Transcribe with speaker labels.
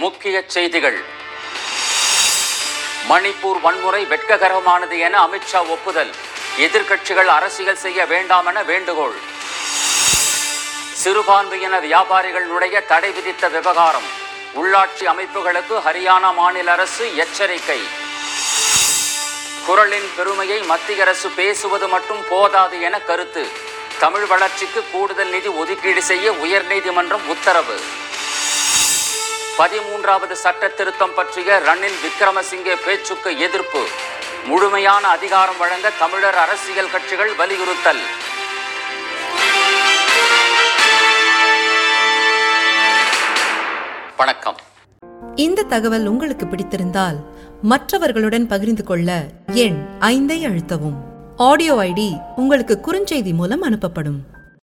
Speaker 1: முக்கிய செய்திகள் மணிப்பூர் வன்முறை வெட்ககரமானது என அமித்ஷா ஒப்புதல் எதிர்க்கட்சிகள் அரசியல் செய்ய வேண்டாம் என வேண்டுகோள் சிறுபான்மையின வியாபாரிகள் நுழைய தடை விதித்த விவகாரம் உள்ளாட்சி அமைப்புகளுக்கு ஹரியானா மாநில அரசு எச்சரிக்கை குரலின் பெருமையை மத்திய அரசு பேசுவது மட்டும் போதாது என கருத்து தமிழ் வளர்ச்சிக்கு கூடுதல் நிதி ஒதுக்கீடு செய்ய உயர்நீதிமன்றம் உத்தரவு பதிமூன்றாவது சட்ட திருத்தம் பற்றிய ரணில் விக்ரமசிங்கே பேச்சுக்கு எதிர்ப்பு முழுமையான அதிகாரம் வழங்க தமிழர் அரசியல் கட்சிகள் வலியுறுத்தல் வணக்கம்
Speaker 2: இந்த தகவல் உங்களுக்கு பிடித்திருந்தால் மற்றவர்களுடன் பகிர்ந்து கொள்ள எண் ஐந்தை அழுத்தவும் ஆடியோ ஐடி உங்களுக்கு குறுஞ்செய்தி மூலம் அனுப்பப்படும்